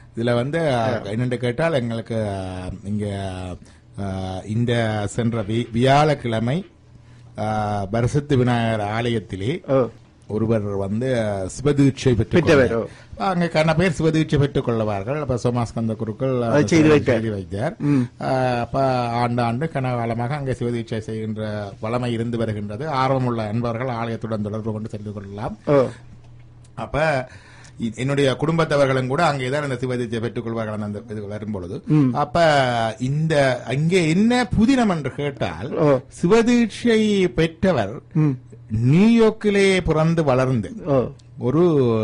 இதுல வந்து என்னென்று கேட்டால் எங்களுக்கு அஹ், இங்க அஹ், இந்த சென்ற வி- வியாழக்கிழமை அஹ், பரிசுத்த விநாயகர் ஆலயத்திலே ஓ ஒருவர் வந்து அஹ், சிவதீட்சை பெற்றுக் பெற்றவர், கொண்டார். அங்க கண்ண பேர் சிவதீட்சை பெற்றுக் கொள்வார்கள் அப்ப சோமாஸ்கந்த குருக்கள் அதை செய்து வைத்தார். செய்து வைத்தார் ம். அஹ், அப்ப ஆண்டு ஆண்டு கனகாலமாக அங்கே சிவதீட்சை செய்கின்ற வளமை இருந்து வருகின்றது ஆர்வமுள்ள அன்பர்கள் ஆலயத்துடன் தொடர்பு கொண்டு சென்று கொள்ளலாம் ஓ அப்ப இ- என்னுடைய குடும்பத்தவர்களும் கூட அங்கேதான் இந்த சிவதீட்சை பெற்றுக் கொள்வார்கள் அந்த இது வரும்பொழுது அப்ப இந்த அங்கே என்ன புதினம் என்று கேட்டால் ஓ. சிவதீட்சை பெற்றவர் ம். நியூயார்க்கிலே பிறந்து வளர்ந்து ஓ ஒரு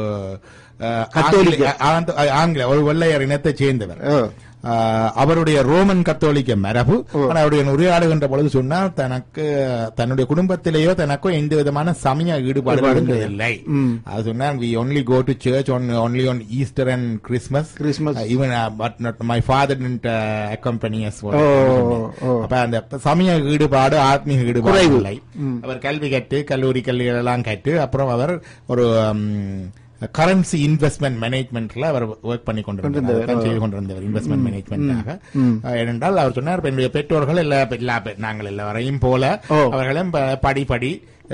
அஹ், கத்தோலிக்க. ஆங்கில- ஆ- ஆங்கில ஒரு வெள்ளையர் இனத்தைச் சேர்ந்தவர் ஓ ஆஹ், அவருடைய ரோமன் கத்தோலிக்க மரபு ஆனால் அவருடைய உரையாடுகின்ற பொழுது சொன்னால் தனக்கு தன்னுடைய குடும்பத்திலேயோ தனக்கோ எந்த விதமான சமய ஈடுபாடு இருந்ததில்லை ம். அது சொன்னார் we only go to church one only on Easter and Christmas Christmas. Even but not my father accompany oh, oh. அப்ப அந்த சமய ஈடுபாடு ஆத்மீக ஈடுபாடு குறைவு. இல்லை அவர் கல்வி கற்று கல்லூரி கல்விகள் எல்லாம் கற்று அப்புறம் அவர் ஒரு கரன்சி இன்வெஸ்ட்மெண்ட் மேனேஜ்மெண்ட்ல அவர் ஒர்க் பண்ணி கொண்டிருந்தார் அதைத்தான் செய்து கொண்டிருந்தவர் இன்வெஸ்ட்மெண்ட் மேனேஜ்மெண்டாக ஏனென்றால் அவர் சொன்னார் என்னுடைய பெற்றோர்கள் எல்லா எல்லா பெ- நாங்கள் எல்லாரையும் போல ஓ. அவர்களும் ப- படி படி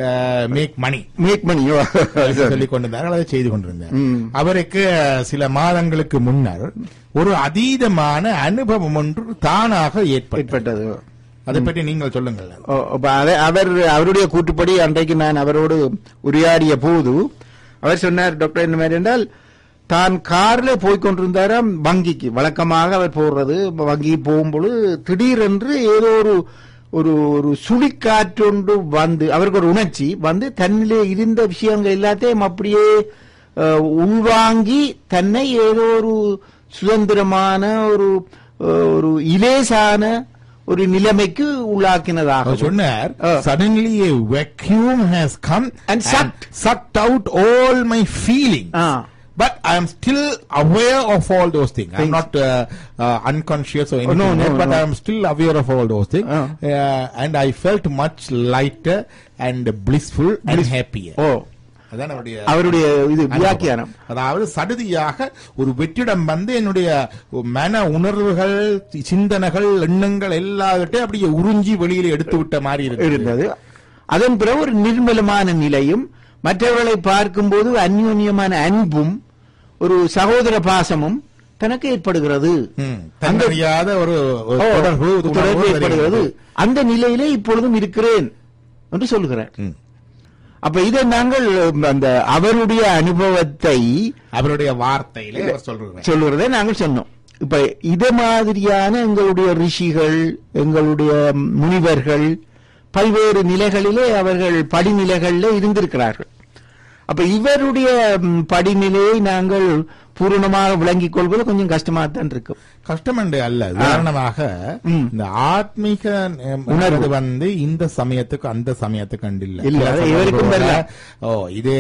மேக் மணி மேக் மணி ஓ சொல்லிக் கொண்டிருந்தார்கள் அதை செய்து கொண்டிருந்தார் அவருக்கு அஹ், சில மாதங்களுக்கு முன்னர் ஒரு அதீதமான அனுபவம் ஒன்று தானாக ஏற்பட்டது ஏற்பட்டது அதை பற்றி நீங்கள் சொல்லுங்கள் ஓ, அப்ப அதை- அவர் அவருடைய கூற்றுப்படி அன்றைக்கு நான் அவரோடு உரையாடிய போது அவர் சொன்னார் டாக்டர் என்ன மாதிரி என்றால் தான் கார்ல போய் கொண்டிருந்தாராம் வங்கிக்கு வழக்கமாக அவர் போடுறது வங்கி போகும்பொழுது திடீரென்று ஏதோ ஒரு ஒரு ஒரு சுழிக்காற்றொன்று வந்து அவருக்கு ஒரு உணர்ச்சி வந்து தன்னிலே இருந்த விஷயங்கள் எல்லாத்தையும் அப்படியே அஹ், உள்வாங்கி தன்னை ஏதோ ஒரு சுதந்திரமான ஒரு அஹ், ஒரு இலேசான ஒரு நிலைமைக்கு உள்ளாக்கினதாக அவர் சொன்னார் ஆ. suddenly a vacuum has come And sucked. sucked out all my feelings ah. but I am still aware of all those things. I'm Things. not uh, uh, unconscious or anything, no, no, like, but no. I am still aware of all those things. Ah. Uh, and I felt much lighter and blissful and happier. ஓ அதான் அவருடைய அவருடைய இது அனுபவம். வியாக்கியானம் அதாவது சடுதியாக ஒரு வெற்றிடம் வந்து என்னுடைய மன உணர்வுகள் சிந்தனைகள் எண்ணங்கள் எல்லாவற்றையும் அப்படியே உறிஞ்சி வெளியில எடுத்து விட்ட மாதிரி இருக்கு இருந்தது அதன் பிறகு ஒரு நிர்மலமான நிலையும் மற்றவர்களை பார்க்கும்போது அந்யோன்யமான அன்பும் ஒரு சகோதர பாசமும் தனக்கு ஏற்படுகிறது தன்னறியாத ஒரு ஒரு ஓ, தொடர்பு ஒரு தொடர்பு உணர்வு ஏற்படுகிறது வருகிறது. அந்த நிலையிலே இப்பொழுதும் இருக்கிறேன் என்று சொல்கிறார் ம். அப்ப இதை நாங்கள் அந்த அவருடைய அனுபவத்தை அவருடைய வார்த்தையிலே அவர் சொல்றார் சொல்லுறதை நாங்கள் சொன்னோம் இப்ப இது மாதிரியான எங்களுடைய ரிஷிகள் எங்களுடைய முனிவர்கள் பல்வேறு நிலைகளிலே அவர்கள் படிநிலைகளிலே இருந்திருக்கிறார்கள் அப்ப இவருடைய ம், படிநிலையை நாங்கள் பூரணமாக விளங்கிக் கொள்வது கொஞ்சம் கஷ்டமா தான் இருக்கும் கஷ்டம் என்று அல்ல உதாரணமாக ம். இந்த ஆத்மீக அஹ், உணர்வு வந்து இந்த சமயத்துக்கு அந்த சமயத்துக்கு அண்டு இல்ல இல்ல, அது இவருக்கும் சில வரல. ஓ இது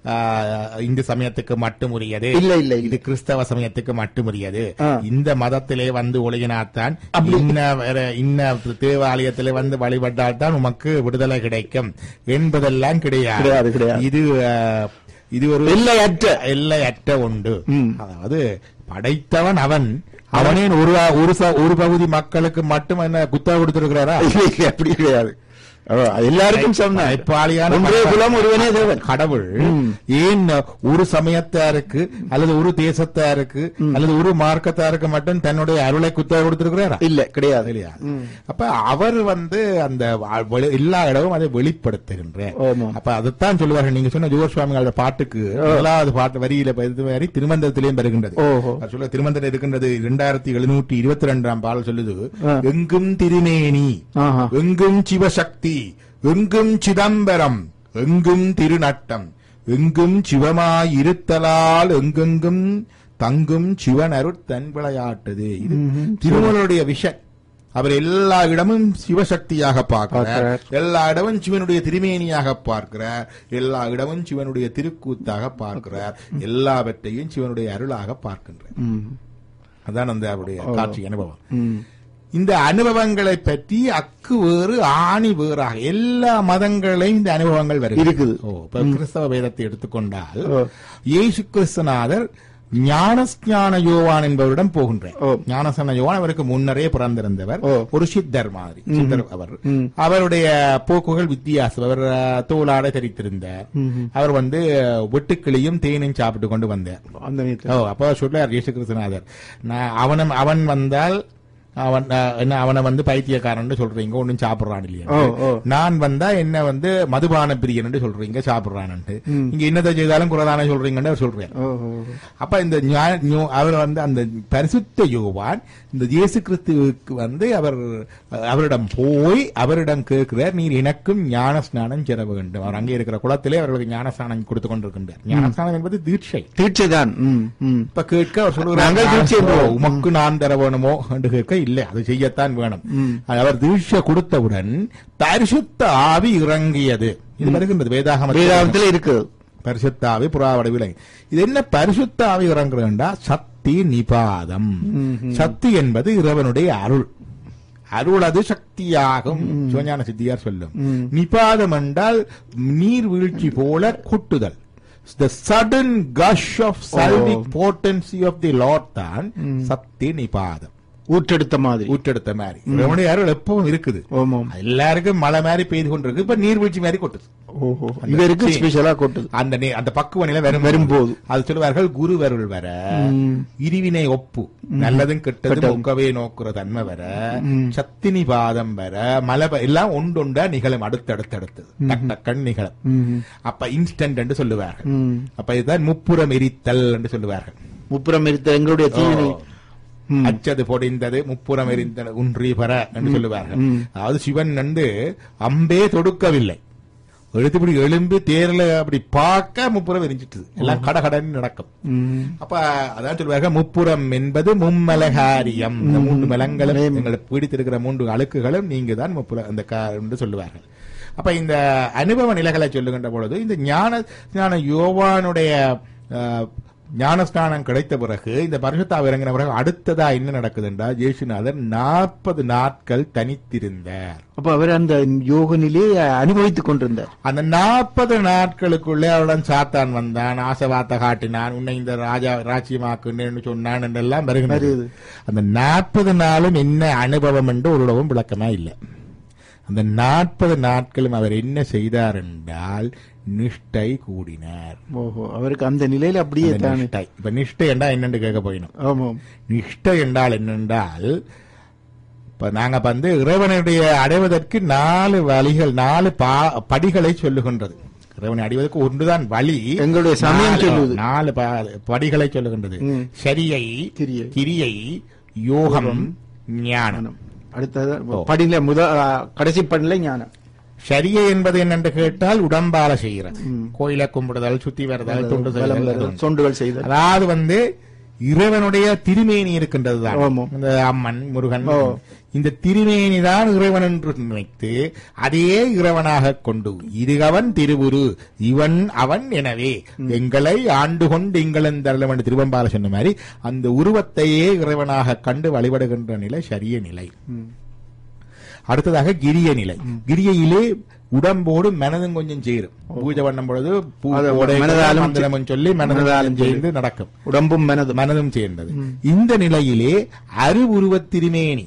ஆஹ், இந்த சமயத்துக்கு மட்டும் உரியது இல்ல, இல்ல, இல்ல. இது கிறிஸ்தவ சமயத்துக்கு மட்டும் உரியது ஆ. இந்த மதத்திலே வந்து ஒழுகினாத்தான் இன்ன வேற இன்ன தேவாலயத்திலே வந்து வழிபட்டால் தான் உமக்கு விடுதலை கிடைக்கும் என்பதெல்லாம் கிடையாது, கிடையாது கிடையாது. இது ஆஹ், இது ஒரு எல்லையற்ற எல்லையற்ற உண்டு ம். அதாவது படைத்தவன் அவன் அவனே ஒரு ஒரு ச- ஒரு பகுதி மக்களுக்கு மட்டும் என்ன குத்தா கொடுத்திருக்கிறாரா இல்லை, இல்லை, அப்படி கிடையாது அவ- எல்லாருக்கும் சொன்ன படைப்பாளியான ஒன்றே குலம் ஒருவனே தேவன் கடவுள் ம். ஏன் ஒரு சமயத்தாருக்கு அல்லது ஒரு தேசத்தாருக்கு அல்லது ஒரு மார்க்கத்தாருக்கு மட்டும் தன்னுடைய அருளை குத்தா கொடுத்திருக்கிறாரா இல்ல கிடையாது இல்லையா அப்ப அவர் வந்து அந்த வ- வெளி- எல்லா இடமும் அதை வெளிப்படுத்துகின்ற ஆமா. அப்ப அதைத்தான் சொல்லுவார்கள் நீங்க சொன்ன ஜோர் சுவாமிகளோட பாட்டுக்கு முதலாவது பாட்டு வரியில இது மாதிரி திருமந்தத்திலையும் வருகின்றது ஓஹோ. அது சொல்ல திருமந்தத்தில் இருக்கின்றது இரண்டாயிரத்தி எழுநூற்றி இருபத்தி ரெண்டாம் பாடல் சொல்லுது எங்கும் திருமேனி ஆஹா. எங்கும் சிவசக்தி எங்கும் சிதம்பரம் எங்கும் திருநட்டம் எங்கும் சிவமாயிருத்தலால் எங்கெங்கும் தங்கும் சிவன் அருட்தன் விளையாட்டுது இது திருமலுடைய விஷன் அவர் எல்லா இடமும் சிவசக்தியாக பார்க்கிறார் பார்க்கிறார். எல்லா இடமும் சிவனுடைய திருமேனியாக பார்க்கிறார் எல்லா இடமும் சிவனுடைய திருக்கூத்தாக பார்க்கிறார் எல்லாவற்றையும் சிவனுடைய அருளாக பார்க்கின்றார் ம். அதான் அந்த அவருடைய காட்சி அனுபவம் ம். இந்த அனுபவங்களை பற்றி அக்கு வேறு ஆணி வேறாக எல்லா மதங்களையும் இந்த அனுபவங்கள் வருகிறது இருக்குது. ஓ இப்ப கிறிஸ்தவ வேதத்தை எடுத்துக்கொண்டால் ஓ. இயேசு கிறிஸ்துநாதர் ஞானஸ்ஞான யோவான் என்பவரிடம் போகின்றேன் ஓ. ஞானஸ்ஞான யோவான் அவருக்கு முன்னரே பிறந்திருந்தவர் ஓ. ஒரு சித்தர் மாதிரி சித்தர் அவர் ம். அவருடைய போக்குகள் வித்தியாசம் அவர் அஹ், தோலாடை தெரித்திருந்தார் அவர் வந்து அஹ், வெட்டுக்கிளியும் தேனும் சாப்பிட்டு கொண்டு வந்தார் அந்த நேரத்துல ஓ அப்போ சொல்றார் இயேசு கிறிஸ்துநாதர் நான் அவன அவன் வந்தால் அவன் அஹ், என்ன அவனை வந்து பைத்தியக்காரன் சொல்றீங்க ஒன்னும் சாப்பிடுறான் இல்லையா ஓ, ஓ. நான் வந்தா என்ன வந்து மதுபான பிரியன் சொல்றீங்க சாப்பிடுறான்ட்டு இங்க என்னத்தை செய்தாலும் குரதான சொல்றீங்கன்னு அவர் சொல்றேன் ஓ ஓ, ஓ. அப்ப இந்த ஞா- ஞோ- அவர் வந்து அந்த பரிசுத்த யோவான் இந்த இயேசு கிறிஸ்துவுக்கு வந்து அவர் அவரிடம் போய் அவரிடம் கேட்கிறார் நீர் எனக்கும் ஞான ஸ்நானம் பெற வேண்டும் அவர் அங்கே இருக்கிற குளத்திலே அவர்களுக்கு ஞான ஸ்நானம் கொடுத்து கொண்டிருக்கின்றார் ஞான ஸ்நானம் என்பது தீட்சை தீட்சைதான் ம், ம். இப்ப கேட்க அவர் சொல்லுகிறார் நாங்கள் தீட்சை "நான் என்றோம்." உமக்கு நான் தர வேணுமோ என்று கேட்க இல்லை அது செய்யத்தான் வேணும் அவர் தீட்சை கொடுத்தவுடன் பரிசுத்த ஆவி இறங்கியது இது வருகின்றது வேதாகம வேதாந்தத்துல இருக்கு பரிசுத்தாவி புறாவடவில்லை இது என்ன பரிசுத்தாவி இறங்குறா சக்தி நிபாதம் சக்தி என்பது இறைவனுடைய அருள் அருள் அது சக்தியாகும் சிவஞான சித்தியார் சொல்லும் நிபாதம் என்றால் நீர் வீழ்ச்சி போல கொட்டுதல் the sudden gush of salvic potency of the lord தான் சக்தி நிபாதம் ஊற்றெடுத்த மாதிரி ஊற்றெடுத்த மாதிரி இறைவனுடைய அருள் எப்பவும் இருக்குது ஓமாம் எல்லாருக்கும் மழை மாதிரி பெய்து கொண்டிருக்கு இப்ப நீர்வீழ்ச்சி மாதிரி கொட்டுது ஓஹோ இவருக்கு சரி. ஸ்பெஷலா கொட்டுது அந்த நே- அந்த பக்குவ நிலை வரும் வரும்போது. அது சொல்லுவார்கள் குருவருள் வர இருவினை ஒப்பு நல்லதும் கெட்டதும் ஒக்கவே நோக்குற தன்மை வர சத்தினி பாதம் வர மலை ப- எல்லாம் ஒன்றொண்டா நிகழும் அடுத்தடுத்து அடுத்தது டக் டக்கன் நிகழும் அப்ப இன்ஸ்டன்ட் என்று சொல்லுவார்கள் ம். அப்ப இதுதான் முப்புறம் எரித்தல் என்று சொல்லுவார்கள் முப்புறம் இருத்த எங்களுடைய தீவினை ஓ. அச்சது பொடிந்தது முப்புறம் எரிந்தது உன்றி பெற என்று சொல்லுவார்கள் அதாவது சிவன் வந்து அம்பே தொடுக்கவில்லை எழுத்துப்படி எழும்பு தேர்ல அப்படி பார்க்க முப்புறம் எரிஞ்சிட்டது எல்லாம் கடகடன் நடக்கும் ம். அப்ப அதான் சொல்லுவார்கள் முப்புறம் என்பது மும்மலகாரியம் இந்த மூன்று மலங்களும் எங்களை பீடித்திருக்கிற மூன்று அழுக்குகளும் நீங்க தான் முப்புறம் அந்த கா- என்று சொல்லுவார்கள் அப்ப இந்த அனுபவ நிலைகளை சொல்லுகின்ற பொழுது இந்த ஞான ஞான யோவானுடைய அஹ், ஞானஸ்நானம் கிடைத்த பிறகு இந்த பரிசுத்தாவை இறங்கின பிறகு அடுத்ததா என்ன நடக்குது என்றால் ஜேசுநாதர் நாற்பது நாட்கள் தனித்திருந்தார் அப்ப அவர் அந்த யோக நிலையை அனுபவித்துக் கொண்டிருந்தார் அந்த நாற்பது நாட்களுக்குள்ளே அவருடன் சாத்தான் வந்தான் ஆசைவார்த்தை காட்டினான் உன்னை இந்த ராஜா ராஜ்யமாக்குன்னு சொன்னான் என்றெல்லாம் வருகிறது வருகிறது. அந்த நாற்பது நாளும் என்ன அனுபவம் என்று ஒருடவும் விளக்கமா இல்லை அந்த நாற்பது நாட்களும் அவர் என்ன செய்தார் என்றால் நிஷ்டை கூடினார் ஓஹோ அவருக்கு அந்த நிலையில அப்படியே அந்த தானே நிஷ்டை இப்ப நிஷ்டை என்றால் என்னன்னு கேட்க போயிடும் ஆமாம் நிஷ்டை என்றால் என்னென்றால் இப்ப நாங்க வந்து இறைவனுடைய அடைவதற்கு நாலு வழிகள் நாலு பா- படிகளை சொல்லுகின்றது இறைவனை அடைவதற்கு ஒன்றுதான் வழி எங்களுடைய சமயம் நாலு- சொல்லுது. நாலு ப- படிகளை சொல்லுகின்றது ம். சரியை கிரியை. கிரியை யோகம் ஞானம் அடுத்தது படியில முத ஆ, கடைசி படியில ஞானம் சரியை என்பது என்னென்று கேட்டால் உடம்பால செய்கிற கோயிலை கும்பிடுதல் சுத்தி வருதல் துண்டு செய்தல் அது விளம்பரம், ஒன்று. சொண்டுகள் செய்தல் அதாவது வந்து இறைவனுடைய திருமேனி இருக்கின்றது தான் ஆமாம். இந்த அம்மன் முருகன் ஓ. இந்த திருமேனி தான் இறைவன் என்று நினைத்து அதையே இறைவனாக கொண்டு இது அவன் திருவுரு இவன் அவன் எனவே எங்களை ஆண்டு கொண்டு எங்களன் தரலம் என்று திருவம்பால சொன்ன மாதிரி அந்த உருவத்தையே இறைவனாக கண்டு வழிபடுகின்ற நிலை சரிய நிலை ம். அடுத்ததாக கிரிய நிலை கிரியையிலே உடம்போடு மனதும் கொஞ்சம் சேரும் பூஜை பண்ணும் பொழுது பூ அது கோடை மனதாலும் மந்திரமும் சொல்லி மனதாலும் சேர்ந்து நடக்கும் உடம்பும் மனதும் மனதும் சேர்ந்தது இந்த நிலையிலே அருவுருவ திருமேனி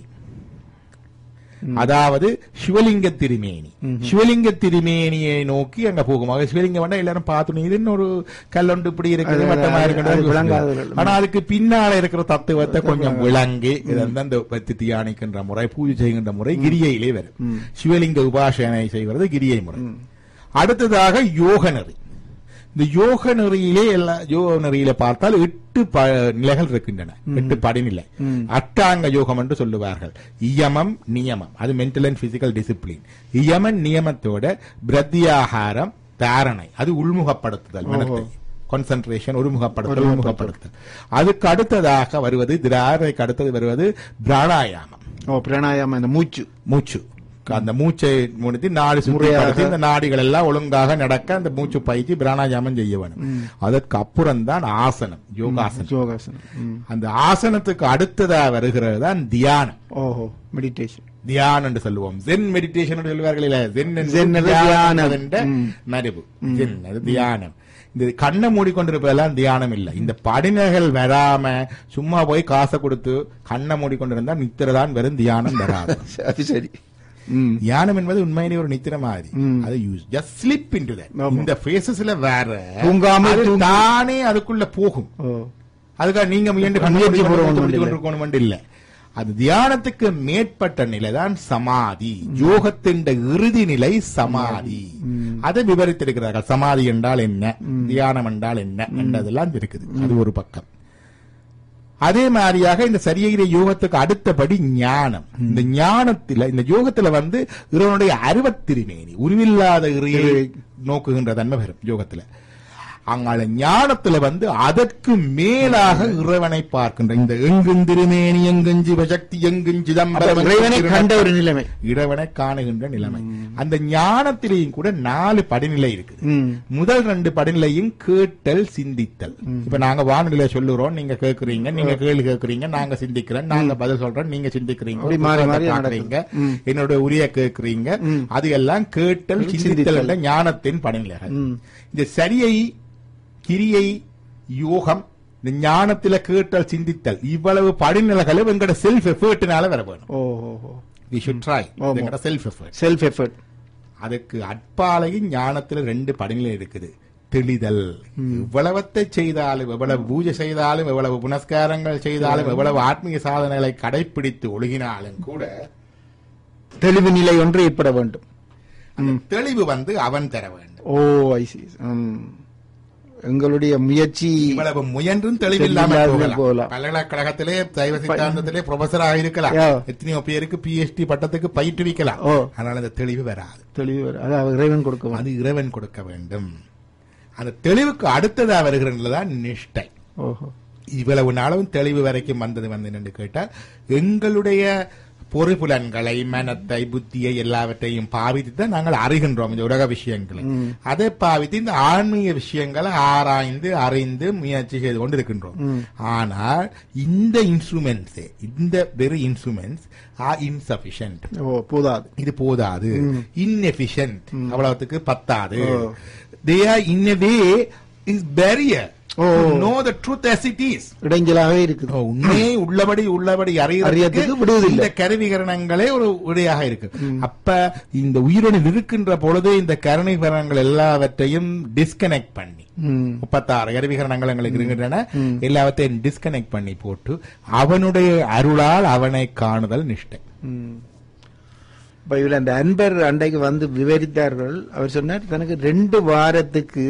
அதாவது சிவலிங்க திருமேனி சிவலிங்க திருமேனியை நோக்கி அங்க போகுமாக சிவலிங்கம் வேண்டாம் எல்லாரும் பார்த்து இது இன்னொரு கல்லொண்டு இப்படி இருக்குது அது- வட்டமா அது இருக்கிறது விளங்காதவர்கள். ஆனா அதுக்கு பின்னால இருக்கிற தத்துவத்தை கொஞ்சம் விளங்கி இதெல்லாம் இந்த பத்தி தியானிக்கின்ற முறை பூஜை செய்கின்ற முறை கிரியையிலே வரும் சிவலிங்க உபாசனை செய்வது கிரியை முறை அடுத்ததாக யோக நெறி இந்த யோக நெறியிலே எல்லா யோக நெறியில பார்த்தால் எட்டு ப- நிலைகள் இருக்கின்றன எட்டு படிநிலை அட்டாங்க யோகம் என்று சொல்லுவார்கள் இயமம் நியமம் அது மென்டல் அண்ட் பிசிக்கல் டிசிப்ளின் இயமன் நியமத்தோட பிரத்யாகாரம் தாரணை அது உள்முகப்படுத்துதல் மனத்தை கான்சென்ட்ரேஷன் ஒருமுகப்படுத்தல் ஒருமுகப்படுத்தல் அதுக்கு அடுத்ததாக வருவது திராரைக்கு அடுத்தது வருவது பிராணாயாமம் ஓ பிராணாயாமம் இந்த மூச்சு மூச்சு அந்த மூச்சை முடித்து நாடி சுற்றிப்படுத்தி இந்த நாடிகள் எல்லாம் ஒழுங்காக நடக்க அந்த மூச்சு பயிற்சி பிராணாயாமம் செய்ய வேணும் அதற்கு அப்புறம் தான் ஆசனம் யோகாசனம் யோகாசனம் ம். அந்த ஆசனத்துக்கு அடுத்ததா வருகிறது தான் தியானம் ஓஹோ மெடிடேஷன் தியானம் என்று சொல்லுவோம் ஜென் மெடிடேஷன் என்று சொல்லுவார்கள் இல்ல ஜென் என்பது Zen என்பது தியானம் தியானம். என்ற ம். மரபு ஜென் அது தியானம் இந்த கண்ணை மூடிக்கொண்டிருப்பதெல்லாம் தியானம் இல்லை இந்த படிநிலைகள் வராம சும்மா போய் காசை கொடுத்து கண்ணை மூடிக்கொண்டிருந்தா நித்திரை தான் வெறும் தியானம் வராது அது சரி ம் தியானம் என்பது உண்மையிலே ஒரு நித்திர மாதிரி அது யூஸ் ஜஸ்ட் ஸ்லிப் இன்டு ஆமா. இந்த ஃபேசஸ்ல வேற தூங்காமல் அது தூங்கி- தானே அதுக்குள்ள போகும் ஓ அதுக்காக நீங்க முயன்று கண்ணை முயற்சி மூடி போடணும் கொண்டு இல்ல. கொண்டிருக்கணும் இல்ல அது தியானத்துக்கு மேற்பட்ட நிலைதான் சமாதி யோகத்தின் இறுதி நிலை சமாதி அதை விவரித்திருக்கிறார்கள் சமாதி என்றால் என்ன தியானம் என்றால் என்ன என்றதெல்லாம் இருக்குது அது ஒரு பக்கம் அதே மாதிரியாக இந்த சரியகிரி யோகத்துக்கு அடுத்தபடி ஞானம் இந்த ஞானத்துல இந்த யோகத்துல வந்து இறைவனுடைய அருவத்திருமேனி உருவில்லாத இறையை நோக்குகின்ற தன்மை வரும் யோகத்துல அங்கால ஞானத்துல வந்து அதற்கு மேலாக இறைவனை பார்க்கின்ற இந்த எங்கும் திருமேனி எங்கும் சிவசக்தி எங்கும் அப்ப சிதம்பரம் இறைவனை கண்ட ஒரு நிலைமை இறைவனை காணுகின்ற நிலைமை அந்த ஞானத்திலேயும் கூட நாலு படிநிலை இருக்குது ம் முதல் ரெண்டு படிநிலையும் கேட்டல் சிந்தித்தல் இப்ப நாங்க வானொலியில சொல்லுறோம் நீங்க கேக்குறீங்க நீங்க கேள்வி கேக்குறீங்க நாங்க சிந்திக்கிறோம் நாங்க பதில் சொல்றோம் நீங்க சிந்திக்கிறீங்க அப்படி ஒரு மாறி புத்தகத்தை மாறி பார்க்கறீங்க நடக்குது. ம். என்னோட உரிய கேக்குறீங்க அது எல்லாம் கேட்டல் சிந்தித்தல் சிந்தித்தல். என்ற ஞானத்தின் படிநிலைகள் ம். இந்த சரியை கிரியை யோகம் இந்த ஞானத்தில கேட்டல் சிந்தித்தல் இவ்வளவு படிநிலைகளும் எங்கட செல்ஃப் எஃபர்ட்னால வர வேணும் oh oh oh we should try ஆமா. எங்கட செல்ஃப் எஃபர்ட் செல்ஃப் எஃபர்ட் அதுக்கு அட்பாலையும் ஞானத்துல ரெண்டு படிநிலை இருக்குது தெளிதல் எவ்வளவத்தை செய்தாலும் எவ்வளவு பூஜை செய்தாலும் எவ்வளவு புனஸ்காரங்கள் செய்தாலும் எவ்வளவு ஆத்மீக சாதனைகளை கடைபிடித்து ஒழுகினாலும் கூட தெளிவு நிலை ஒன்று ஏற்பட வேண்டும் அந்த தெளிவு வந்து அவன் தர வேண்டும் ஓ ஐ சி எங்களுடைய முயற்சி இவ்வளவு முயன்றும் தெளிவில்லாமல் தெளிவில்லாமல் போகலாம் போகலாம். பல்கலைக்கழகத்திலே சைவ சித்தாந்தத்திலே ப்ரொஃபஸராக இருக்கலாம் யா. எத்தனையோ பேருக்கு பிஎச்டி பட்டத்துக்கு பயிற்றுவிக்கலாம் ஓ. ஆனால் அந்த தெளிவு வராது தெளிவு வரும். அது அவர் இறைவன் கொடுக்க வேண்டும். அது இறைவன் கொடுக்க வேண்டும் அந்த தெளிவுக்கு அடுத்ததா வருகிறதுதான் நிஷ்டை ஓஹோ இவ்வளவு நாளும் தெளிவு வரைக்கும் வந்தது வந்து என்று கேட்டால் எங்களுடைய பொறுப்புலன்களை மனத்தை புத்தியை எல்லாவற்றையும் பாவித்து தான் நாங்கள் அறிகின்றோம் இந்த உலக விஷயங்களை அதை பாவித்து இந்த ஆன்மீக விஷயங்களை ஆராய்ந்து அறிந்து முயற்சி செய்து கொண்டு இருக்கின்றோம் ஆனால் இந்த இன்ஸ்ட்ருமெண்ட்ஸ் இந்த வெறு இன்ஸ்ட்ருமெண்ட்ஸ் ஆர் இன்சபிஷியன்ட் ஓ போதாது இது போதாது இன்எஃபிஷியன்ட் அவ்வளவுக்கு பத்தாது they are in a way is barrier oh. Know the truth as it is இடைஞ்சலாகவே இருக்குது உண்மையை உள்ளபடி உள்ளபடி அறியறதுக்கு அறியறதுக்கு விடுவதில்லை. இந்த கருவிகரணங்களே ஒரு விடையாக இருக்கு அப்ப இந்த உயிரினில் இருக்கின்ற பொழுது இந்த கருவிகரணங்கள் எல்லாவற்றையும் டிஸ்கனெக்ட் பண்ணி ம். முப்பத்தாறு கருவிகரணங்கள் எங்களுக்கு இருக்கின்றன எல்லாவற்றையும் டிஸ்கனெக்ட் பண்ணி போட்டு அவனுடைய அருளால் அவனை காணுதல் நிஷ்டை ம். இப்ப இவர் அந்த அன்பர் அண்டைக்கு வந்து விவரித்தார்கள் அவர் சொன்னார் தனக்கு ரெண்டு வாரத்துக்கு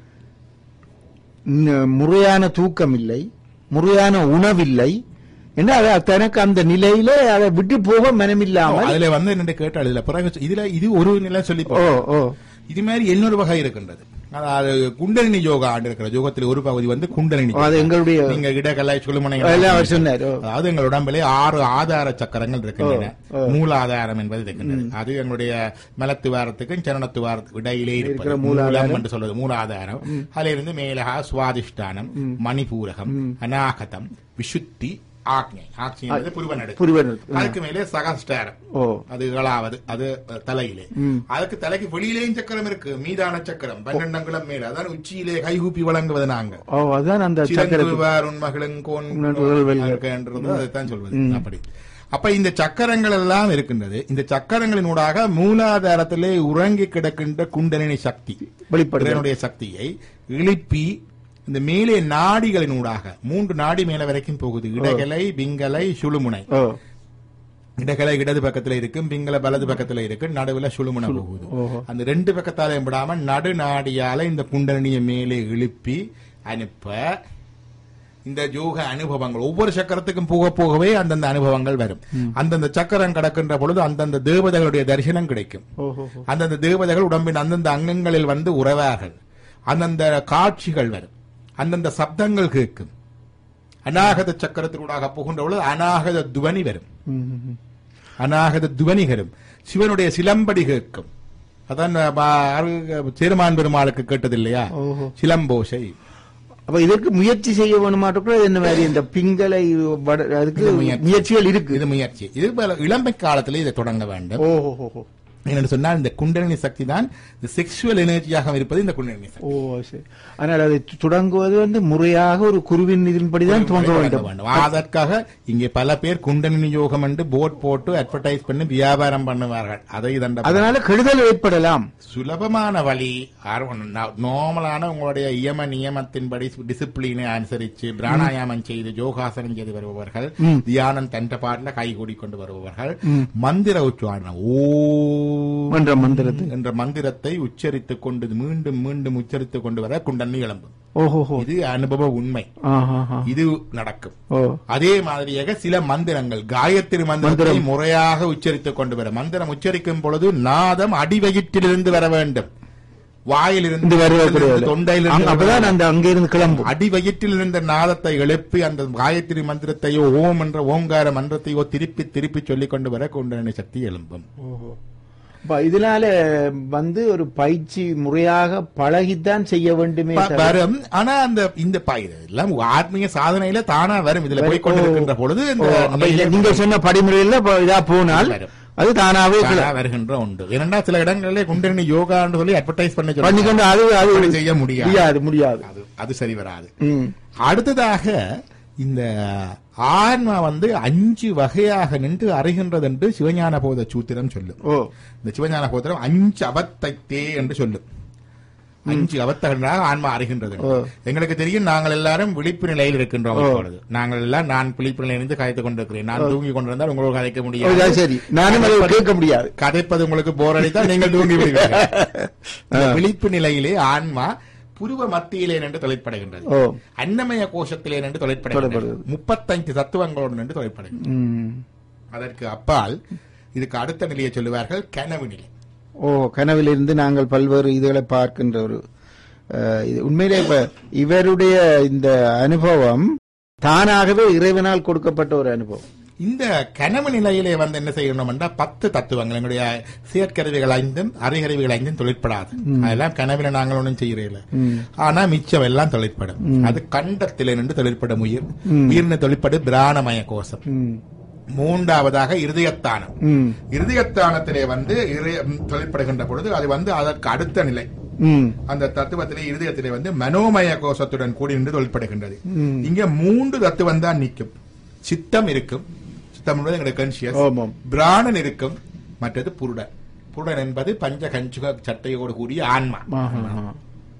ந- முறையான தூக்கம் இல்லை முறையான உணவில்லை என்ன அது தனக்கு அந்த நிலையில அதை விட்டு போக மனமில்லாமல் அதுல வந்து என்ன கேட்டால் இதுல பிறகு இதுல இது ஒரு நிலை சொல்லி ஓ ஓ இது மாதிரி இன்னொரு வகை இருக்கின்றது அதாவது குண்டலினி யோகா ஆண்டு இருக்கிற யோகத்தில் ஒரு பகுதி வந்து குண்டலினி அது யோகா. எங்களுடைய நீங்க இடகலை சுழுமனை எல்லாம் அவர் சொன்னார் ஓ. அதாவது எங்கள் உடம்பிலே ஆறு ஆதார சக்கரங்கள் இருக்கின்றன ஓ, ஓ. மூலாதாரம் என்பது இருக்கின்றது அது எங்களுடைய மலத்துவாரத்துக்கும் சரணத்துவாரத்துக்கும் இடையிலே இருப்பது இருக்கிற மூலாதாரம். மூலம் என்று சொல்வது மூலாதாரம் அதுல இருந்து மேலகா சுவாதிஷ்டானம் மணிபூரகம் அநாகதம் விசுத்தி ஆக்ஞை ஆக்ஞை என்பது புருவன் புரிவன் அதுக்கு மேலே சகஸ்டாரம் ஓ அது ஏழாவது அது அஹ், தலையிலே அதுக்கு தலைக்கு வெளியிலேயும் சக்கரம் இருக்கு மீதான சக்கரம் பன்னெண்டங்குளம் மேல அதான் உச்சியிலே கைகூப்பி வழங்குவது நாங்க ஓ அதான் அந்த சக்கரத்து சிறங்குவார் உண்மகளுங்கோன் உணர்வுகள் வெல்க. என்றது அதைத்தான் சொல்வது அப்படி அப்ப இந்த சக்கரங்கள் எல்லாம் இருக்கின்றது இந்த சக்கரங்களினூடாக மூலாதாரத்திலே உறங்கி கிடக்கின்ற குண்டலினி சக்தி வெளிப்படுது இறைவனுடைய சக்தியை எழுப்பி இந்த மேலே நாடிகளினூடாக மூன்று நாடி மேல வரைக்கும் போகுது இடகலை பிங்கலை சுழுமுனை ஓ இடகலை இடது பக்கத்துல இருக்கு பிங்கள வலது பக்கத்துல இருக்கு நடுவுல சுழுமுனை போகுது ஓஹோ. அந்த ரெண்டு பக்கத்தாலையும் விடாம நடு நாடியால இந்த குண்டலினியை மேலே எழுப்பி அனுப்ப இந்த யோக அனுபவங்கள் ஒவ்வொரு சக்கரத்துக்கும் போக போகவே அந்தந்த அனுபவங்கள் வரும் அந்தந்த சக்கரம் கடக்கின்ற பொழுது அந்தந்த தேவதைகளுடைய தரிசனம் கிடைக்கும் ஓஹோ அந்தந்த தேவதைகள் உடம்பின் அந்தந்த அங்கங்களில் வந்து உறவார்கள் அந்தந்த காட்சிகள் வரும் அந்தந்த சப்தங்கள் கேட்கும் அநாகத சக்கரத்தினூடாக போகின்ற பொழுது அநாகத துவனி வரும் ம், ம், ம். அநாகத துவனிகரும் சிவனுடைய சிலம்படி கேட்கும் அதான் ப- அரு- சேருமான் பெருமாளுக்கு கேட்டது இல்லையா ஓஹோ சிலம்போசை அப்ப இதற்கு முயற்சி செய்ய வேணுமாட்டோம் என்ன மாதிரி இந்த பிங்களை வட- அதுக்கு இது முயற்சி. முயற்சிகள் இருக்கு இது முயற்சி இது பல இளமை காலத்துல இதை தொடங்க வேண்டும் ஓஹோ ஓஹோ என்னன்னு சொன்னால் இந்த குண்டலினி சக்தி தான் இந்த செக்ஷுவல் எனர்ஜியாக இருப்பது இந்த குண்டலினி சக்தி ஓ சரி ஆனால் அதை தொடங்குவது வந்து முறையாக ஒரு குருவின் இதன்படிதான் துவங்க வேண்டும் வேண்டும். அதற்காக இங்கே பல பேர் குண்டலினி யோகம் என்று போர்ட் போட்டு அட்வர்டைஸ் பண்ணி வியாபாரம் பண்ணுவார்கள் அதை தண்ட அதனால கெடுதல் ஏற்படலாம் சுலபமான வழி நார்மலான உங்களுடைய இயம நியமத்தின்படி டிசிப்ளினை அனுசரித்து பிராணாயாமம் செய்து யோகாசனம் செய்து வருபவர்கள் தியானம் தன்ற பாட்டில் கை கொண்டு வருபவர்கள் மந்திர உச்சாரணம் ஓ என்ற மந்திரத்தை என்ற மந்திரத்தை உச்சரித்துக் கொண்டு மீண்டும் மீண்டும் உச்சரித்துக் கொண்டு வர குண்டன்னி எழும்பும் ஓஹோஹோ இது அனுபவ உண்மை ஆஹாஹா. இது நடக்கும் ஓ அதே மாதிரியாக சில மந்திரங்கள் காயத்ரி மந்திரத்தை முறையாக உச்சரித்துக் கொண்டு வர மந்திரம் உச்சரிக்கும் பொழுது நாதம் அடிவயிற்றிலிருந்து வர வேண்டும் வாயிலிருந்து இந்த வருவக்கூடிய தொண்டையிலிருந்து அப்பதான் அந்த அங்கிருந்து கிளம்பும் அடிவயிற்றில் இருந்த நாதத்தை எழுப்பி அந்த காயத்ரி மந்திரத்தையோ ஓம் என்ற ஓங்கார மந்திரத்தையோ திருப்பி திருப்பி சொல்லிக் கொண்டு வர குண்டலினி சக்தி எழும்பும் அப்ப இதனால வந்து ஒரு பயிற்சி முறையாக பழகித்தான் செய்ய வேண்டுமே ப- தவிர- வரும் ஆனா அந்த இந்த ப- இது எல்லாம் ஆத்மீக சாதனையில தானா வரும் இதுல போய் கொண்டிருக்கின்ற பொழுது ஓ, இந்த அப்ப இந்த நீங்க சொன்ன படிமுறையில இப்ப இதா போனால் வரும். அது தானாவே கிள- தானா வருகின்ற உண்டு ஏனென்றா சில இடங்களிலே குண்டலினி யோகான்னு சொல்லி அட்வர்டைஸ் பண்ண சொல்றாங்க. பண்ணிக்கொண்டு அது அது அப்படி செய்ய முடியாது முடியாது முடியாது அது அது சரி வராது ம். அடுத்ததாக இந்த ஆன்மா வந்து அஞ்சு வகையாக நின்று அறிகின்றது என்று சிவஞான போத சூத்திரம் சொல்லும் ஓ இந்த சிவஞான போத்திரம் அஞ்சு அவத்தைத்தே என்று சொல்லும் அஞ்சு அவத்தகங்களாக ஆன்மா அறிகின்றது என்று. எங்களுக்கு தெரியும் நாங்கள் எல்லாரும் விழிப்பு நிலையில் இருக்கின்றோம் இப்பொழுது நாங்கள் எல்லாம் நான் விழிப்பு நிலையிலிருந்து கதைத்துக் கொண்டிருக்கிறேன் நான் தூங்கி கொண்டிருந்தால் உங்களுக்கு கதைக்க ஓ, முடியாது இதான் சரி நானும் அதை கேட்க முடியாது கதைப்பது உங்களுக்கு போர் அடித்தால் நீங்கள் தூங்கி விடுவீர்கள் இந்த விழிப்பு நிலையிலே ஆன்மா புருவ மத்தியிலே நின்று தொலைப்படைகின்றது ஓ அன்னமய கோஷத்திலே நின்று தொலைப்படைகின்றது தொலைப்படுகிறது. முப்பத்தைந்து தத்துவங்களோடு நின்று தொலைப்படைகின்றது ம். அதற்கு அப்பால் இதுக்கு அடுத்த நிலையை சொல்லுவார்கள் கனவு நிலை ஓ கனவிலிருந்து நாங்கள் பல்வேறு இதுகளை பார்க்கின்ற ஒரு அஹ், இது உண்மையிலே இப்ப இவருடைய இந்த அனுபவம் தானாகவே இறைவனால் கொடுக்கப்பட்ட ஒரு அனுபவம் இந்த கனவு நிலையிலே வந்து என்ன செய்யணும் என்றால் பத்து தத்துவங்கள் எங்களுடைய செயற்கருவிகள் ஐந்தும் அறிகருவிகள் ஐந்தும் தொழிற்படாது அதெல்லாம் கனவில நாங்கள் ஒன்றும் செய்யறதில்ல ஆனா மிச்சம் எல்லாம் தொழிற்படும் அது கண்டத்திலே நின்று தொழிற்படும் உயிர் உயிர்னு தொழிற்படு பிராணமய கோஷம் ம். மூன்றாவதாக இருதயத்தானம் ம். இருதயத்தானத்திலே வந்து இறை- ம், தொழிற்படுகின்ற பொழுது அது வந்து அதற்கு அடுத்த நிலை ம். அந்த தத்துவத்திலே இருதயத்திலே வந்து மனோமய கோஷத்துடன் கூடி நின்று தொழிற்படுகின்றது ம். இங்க மூன்று தத்துவம் தான் நிற்கும் சித்தம் இருக்கும் சித்தம் என்பது எங்களுடைய கான்சியஸ் ஆமாம் பிராணன் இருக்கும் மற்றது புருடன் புருடன் என்பது பஞ்ச கஞ்சுக சட்டையோடு கூடிய ஆன்மா ஆஹா, ஆஹா.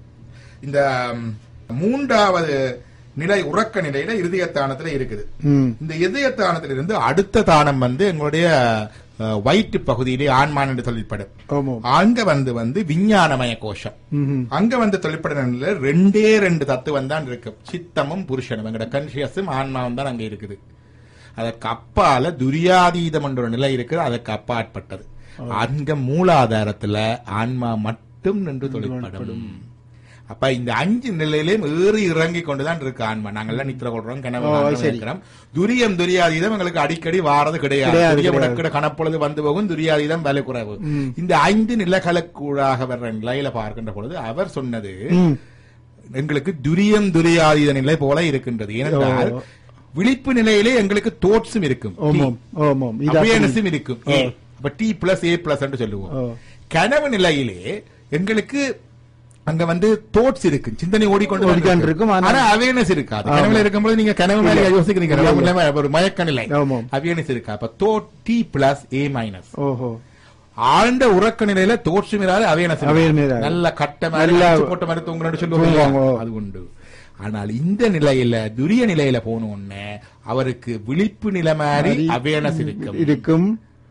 இந்த இந்த ம், மூன்றாவது நிலை உறக்க நிலையில இருதயத்தானத்துல இருக்குது ம். இந்த இதயத்தானத்திலிருந்து அடுத்த தானம் வந்து எங்களுடைய அஹ், வயிற்று பகுதியிலே ஆன்மான் என்று தொழிற்படும் ஆமாம் அங்க வந்து வந்து விஞ்ஞானமய கோஷம் ம்ஹும். அங்க வந்து தொழிற்பட நிலையில ரெண்டே ரெண்டு தத்துவம் தான் இருக்கு சித்தமும் புருஷனும் எங்கட கன்சியஸும் ஆன்மாவும் தான் அங்க இருக்குது அதற்கு அப்பால துரியாதீதம் என்ற ஒரு நிலை இருக்குது அதற்கு அப்பாற்பட்டது அங்க மூலாதாரத்துல ஆன்மா மட்டும் நின்று தொழிற்படும் அப்ப இந்த அஞ்சு நிலையிலையும் ஏறி இறங்கி கொண்டுதான் இருக்கு ஆன்மா நாங்கெல்லாம் நித்திர கொள்றோம் கனவு ஓ, காண்றோம், சரி. இருக்கிறோம் துரியம் துரியாதீதம் எங்களுக்கு அடிக்கடி வாரது கிடையாது கிடையாது, துரியம் கிடையாது. இடக்கிட கணப்பொழுது வந்து போகும் துரியாதீதம் விலை குறைவு இந்த ஐந்து நிலைகளுக்கூடாக வர்ற நிலையில பார்க்கின்ற பொழுது அவர் சொன்னது ம். எங்களுக்கு துரியம் துரியாதீத நிலை போல இருக்கின்றது ஏனென்றால் விழிப்பு நிலையிலே எங்களுக்கு தோட்ஸும் இருக்கும் ஆமாம் ஆமாம் இது அப்படி. அவேர்னஸும் இருக்கும் A. அப்ப டி பிளஸ் ஏ பிளஸ் என்று சொல்லுவோம் ஓ. கனவு நிலையிலே எங்களுக்கு அங்க வந்து தோட்ஸ் இருக்கு சிந்தனை ஓடிக்கொண்டு ஓடிக்கொண்டு இருக்கும், ஆனா- ஆனா அவேர்னஸ் இருக்காது கனவுல இருக்கும்போது நீங்க கனவு மேல யோசிக்கிறீங்க கனவு இல்லாம ஒரு மயக்க நிலை ஆமாம். அவேர்னஸ் இருக்கா அப்ப thought D plus A minus ஓஹோ ஆழ்ந்த உறக்க நிலையில தோற்று மீறாது அவேர்னஸ் Awareness இராது. நல்ல கட்ட நல்ல- மாதிரி போட்ட மாதிரி தூங்குறேன்னு சொல்லுவாங்க தூங்குவாங்க. அது உண்டு ஆனால் இந்த நிலையில துரிய நிலையில போன உடனே அவருக்கு விழிப்பு நிலை மாதிரி அவேர்னஸ் இருக்கும் இருக்கும்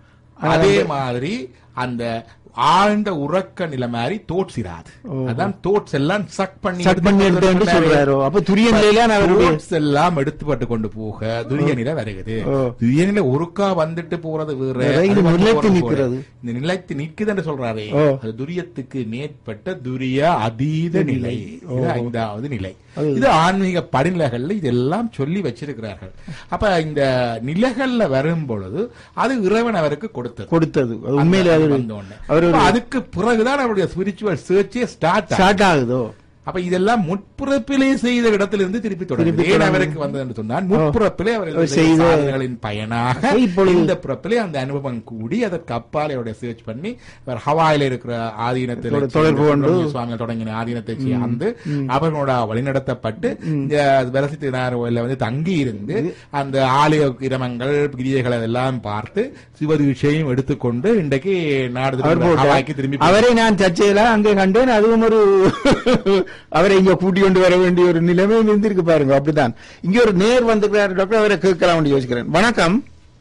அதே மாதிரி அந்த ஆழ்ந்த உறக்க நிலை மாதிரி தோட்ஸ் இராது அதான் தோட்ஸ் எல்லாம் சக் பண்ணி சட் பண்ணி எடுத்து என்று சொல்றாரோ அப்ப துரிய நிலையில அவருடைய தோட்ஸ் எல்லாம் எடுத்துப்பட்டு கொண்டு போக துரிய நிலை வருகிறது ஓ. துரிய நிலை ஒருக்கா வந்துட்டு போறது வேற வேற, இது அது மட்டும் நிலைத்து போறது நிக்கிறது. போற. இந்த நிலைத்து நிக்குதுன்னு சொல்றாரே ஓ. அது துரியத்துக்கு மேற்பட்ட துரிய அதீத நிலை இது ஐந்தாவது நிலை அது- இது ஆன்மீக படிநிலைகள்ல இதெல்லாம் சொல்லி வச்சிருக்கிறார்கள் அப்ப இந்த நிலைகள்ல வரும் பொழுது அது இறைவன் அவருக்கு கொடுத்தது கொடுத்தது அது உண்மையிலே அந்த அவர் வந்த உடனே. அவர் அப்ப அதுக்கு பிறகுதான் அவருடைய ஸ்பிரிச்சுவல் சர்ச்சே ஸ்டார்ட் ஸ்டார்ட் ஆகுதோ அப்ப இதெல்லாம் முற்பிறப்பிலே செய்த இடத்திலிருந்து திருப்பி தொடரும் ஏன் அவருக்கு வந்தது என்று சொன்னால் முற்பிறப்பிலே அவர் அவர் செய்த செய்த- சாதனைகளின் பயனாக இப்பொழுது- இந்த பிறப்பிலே அந்த அனுபவம் கூடி அதற்கு அப்பால் அவருடைய சர்ச் பண்ணி அவர் ஹவாயில இருக்கிற ஆதீனத்தில் தொடர்- தொடர்பு கொண்டு- சுவாமிகள் தொடங்கின ஆதீனத்தை சேர்ந்து அவர்களோட வழிநடத்தப்பட்டு இந்த வரசித்தினாரோல வந்து தங்கி இருந்து அந்த ஆலய கிரமங்கள் கிரியைகள் எல்லாம் பார்த்து சிவதீட்சையும் எடுத்துக்கொண்டு இன்றைக்கு நாடு அவர் திரும்ப போட்டார். ஹவாய்க்கு திரும்பி அவரை நான் சர்ச்சையில அங்கே கண்டேன் அதுவும் ஒரு அவரை இங்க கூட்டி கொண்டு வர வேண்டிய ஒரு நிலைமை இருந்திருக்கு பாருங்க அப்படிதான் இங்க ஒரு நேர் வந்துக்கிறார் டாக்டர் அவரை கேட்கலாம் யோசிக்கிறேன் வணக்கம்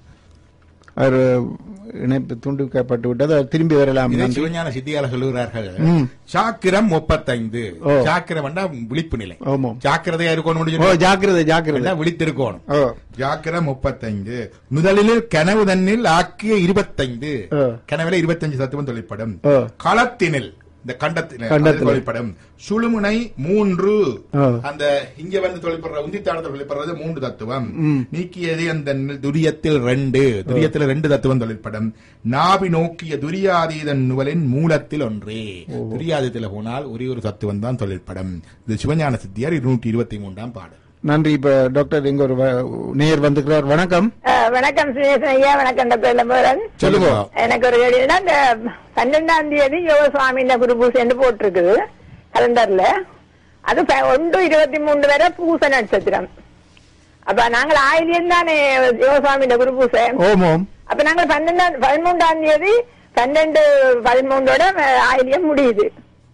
அவர் இணைப்பு துண்டிக்கப்பட்டு விட்டது அவர் திரும்பி வரலாம் இதை நன்றி. சிவஞான சித்தியால சொல்லுகிறார்கள் ம். சாக்கிரம் முப்பத்தைந்து ஓ. சாக்கிரம் விழிப்பு நிலை ஆமாம் ஜாக்கிரதையா இருக்கணும் ஓ முடிஞ்சு ஜாக்கிரதை ஜாக்கிரதை விழித்திருக்கணும் ஓ ஜாக்கிரம் முப்பத்தைந்து முதலில் கனவு தன்னில் ஆக்கிய இருபத்தைந்து ஓ. கனவுல இருபத்தஞ்சு தத்துவம் தொழிற்படும் ஓ. களத்தினில் இந்த கண்டத்தில் கண்டத்தில். தொழிற்படும் சுழுமுனை மூன்று ஓ. அந்த இங்க வந்து தொழிற்படுற உந்தித்தானத்தில் தொழிற்படுறது மூன்று தத்துவம் ம். நீக்கியது அந்த துரியத்தில் ரெண்டு துரியத்தில் ரெண்டு தத்துவம் தொழிற்படும் நாபி நோக்கிய துரியாதீதன் நுவலின் மூலத்தில் ஒன்றே துரியாதீதத்தில் போனால் ஒரே ஒரு தத்துவம் தான் தொழிற்படும் இது சிவஞான சித்தியார் இருநூற்றி இருபத்தி மூன்றாம் பாடல் நன்றி இப்ப டாக்டர் இங்க ஒரு வ- நேர் வந்துக்கிறார் வணக்கம் அஹ் வணக்கம் சுரேசன் ஐயா வணக்கம் டாக்டர் இளம்பரன் சொல்லுங்க எனக்கு ஒரு கேள்வினா இந்த பன்னெண்டாம் தேதி யோகசுவாமி இந்த குரு பூசைன்னு போட்டிருக்குது கலண்டர்ல அது ப- ஒன்று இருபத்தி மூன்று வரை பூச நட்சத்திரம் அப்ப நாங்கள் ஆயிலியம் தானே யோகசுவாமி இந்த குரு பூசை ஓம் ஓம் அப்ப நாங்கள் பன்னெண்டாம் பதிமூன்றாம் தேதி பன்னெண்டு பதிமூன்றோட அஹ், ஆயிலியம் முடியுது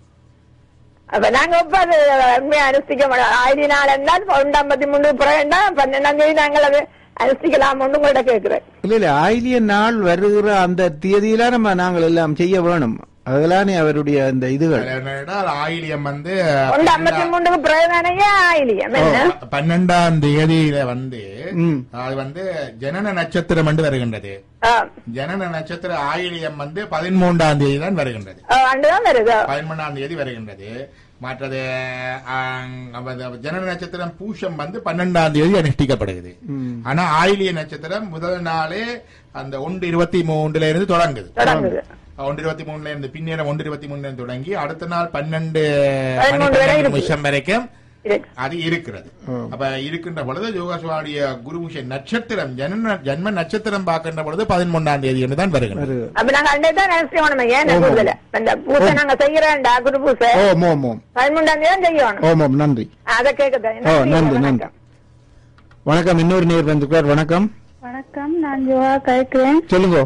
அப்ப நாங்க இப்ப அது உண்மையை அனுஷ்டிக்க மாட்டோம் ஆயிரம் நாள் என்றால் ஒன்று ஐம்பத்தி மூணு பிறகுண்டா பன்னெண்டாம் தேதி நாங்கள் அது அனுஷ்டிக்கலாம் உங்கள்ட்ட கேட்கிறேன் இல்ல இல்ல ஆயிலிய நாள் வருகிற அந்த தேதியில நம்ம நாங்கள் எல்லாம் செய்ய வேணும் அதெல்லானே அவருடைய அந்த இதுகள் என்னடா, ஆயிலியம் வந்து ஒன்று ஐம்பத்தி மூணுக்கு பிறகுதானே ஆயிலியம் என்ன பன்னெண்டாம் தேதியில வந்து ம். அது வந்து ஜனன நட்சத்திரம் என்று வருகின்றது ஆ, ஜனன நட்சத்திர ஆயிலியம் வந்து பதிமூன்றாம் தேதி தான் வருகின்றது ஆ, அண்டுதான் வருது பதிமூன்றாம் தேதி வருகின்றது மற்றது ஆங், அப்ப இந்த ஜனன நட்சத்திரம் பூஷம் வந்து பன்னெண்டாம் தேதி அனுஷ்டிக்கப்படுகிறது ஆனா ஆயிலிய நட்சத்திரம் முதல் நாளே அந்த ஒன்று இருபத்தி மூன்றுல இருந்து தொடங்குது தொடங்குது ஒன்று இருபத்தி மூணுல இருந்து பின்னேரம் ஒன்று இருபத்தி மூணுல இருந்து தொடங்கி அடுத்த நாள் பன்னெண்டு பதிமூன்று வரை இருக்கு. நிமிஷம் வரைக்கும் இருக்கு. அது இருக்கிறது அப்ப இருக்கின்ற பொழுது யோகாசுவாமிய குருமுஷ நட்சத்திரம் ஜன்ம ஜன்ம நட்சத்திரம் பார்க்கின்ற பொழுது பதிமூன்றாம் தேதி என்று தான் வருகிறது வருகிற- அப்ப நாங்க அண்டே தான் அனுஷ்டிக்கணும் ஏன் கூடுதல இந்த பூசை நாங்க செய்யறோம்டா குரு பூசை ஓம் ஓம் ஓம் பதிமூன்றாம் தேதி தான் செய்யணும் ஓம் ஓம் நன்றி அதை கேட்குது ஓ நன்றி நன்றி வணக்கம் இன்னொரு நேர் வந்துக்கிறார் வணக்கம் வணக்கம் நான் ஜோவா கேட்கிறேன் சொல்லுங்க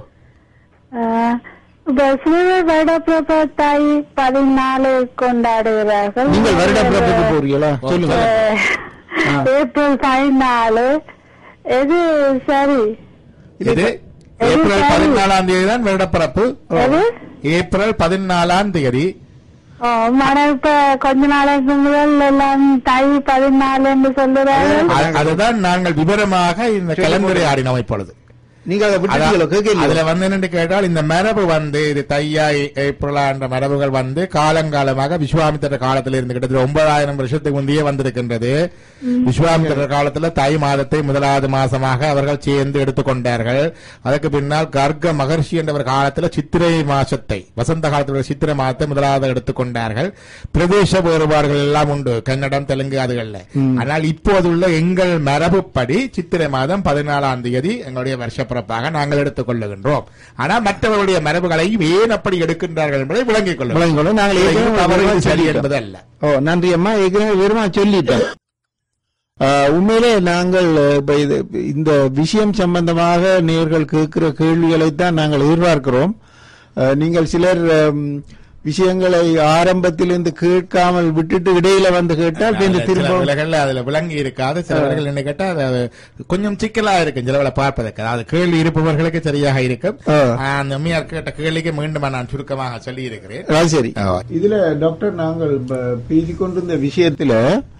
ஆஹ், இப்ப சிறுவர் வருடப்பிரப தாய் பதினாலு கொண்டாடுகிறார்கள் நீங்கள் வருட பிறப்புக்கு போறீங்களா சொல்லுங்க ஆஹ், ஏப்ரல் பதினாலு எது சரி இது ஏப்ரல் பதினாலாம் தேதி தான் வருடப்பிறப்பு எது ஏப்ரல் பதினாலாம் தேதி ஓ, மன இப்ப கொஞ்ச நாளைக்கு முதல் எல்லாம் தாய் பதினாலு என்று சொல்லுறார்கள் அது- அதுதான் நாங்கள் விவரமாக இந்த கலந்துரையாடினோம் இப்பொழுது நீங்க அதை விட்டுட்டீங்களோ அதான், கேட்கல அதுல வந்து என்னன்னு கேட்டால் இந்த மரபு வந்து இது தையா ஏ- ஏப்ரலா என்ற மரபுகள் வந்து காலங்காலமாக விஸ்வாமித்திர காலத்தில் இருந்து கிட்டத்தட்ட ஒன்பதாயிரம் வருஷத்துக்கு முந்தையே வந்திருக்கின்றது விஸ்வாமித்திர காலத்துல தை மாதத்தை முதலாவது மாசமாக அவர்கள் சேர்ந்து எடுத்துக்கொண்டார்கள் அதற்கு பின்னால் கர்க்க மகர்ஷி என்றவர் காலத்துல சித்திரை மாசத்தை வசந்த காலத்தில் உள்ள சித்திரை மாதத்தை முதலாவது எடுத்துக்கொண்டார்கள் பிரதேச வேறுபாடுகள் எல்லாம் உண்டு கன்னடம் தெலுங்கு அதுகள்ல ஆனால் இப்போதுள்ள எங்கள் மரபுப்படி சித்திரை மாதம் பதினாலாம் தேதி எங்களுடைய வருஷப்பிறப்பாக நாங்கள் எடுத்துக் கொள்ளுகின்றோம் ஆனால் மற்றவர்களுடைய மரபுகளையும் ஏன் அப்படி எடுக்கின்றார்கள் என்பதை விளங்கிக் கொள்ளுங்கள் விளங்கிக்கொள்ள நாங்கள் இது ஏற்கனவே தவறு விவரமா இது சரி சொல்லிட்டோம். என்பது அல்ல ஓ நன்றி அம்மா ஏற்கனவே விவரமா சொல்லிட்டோம் ஆஹ், உண்மையிலே நாங்கள் அஹ், இப்ப இது இந்த விஷயம் சம்பந்தமாக நேர்கள் கேட்கிற கேள்விகளைத்தான் நாங்கள் எதிர்பார்க்கிறோம் அஹ், நீங்கள் சிலர் ஹம், விஷயங்களை ஆரம்பத்திலிருந்து கேட்காமல் விட்டுட்டு இடையில வந்து கேட்டால் பின்பு அதுல சில திரும்ப விலகல்ல அதுல விளங்கி இருக்காது சிலவர்கள் என்ன கேட்டா அது அது கொஞ்சம் சிக்கலா இருக்கும் சிலவளை பார்ப்பதற்கு அதாவது கேள்வி இருப்பவர்களுக்கு சரியாக இருக்கும் ஆ. அந்த அம்மையார் கேட்ட கேள்விக்கு மீண்டும் நான் சுருக்கமாக சொல்லி இருக்கிறேன் அது சரி இதுல டாக்டர் நாங்கள் ப- பேசிக்கொண்டிருந்த விஷயத்துல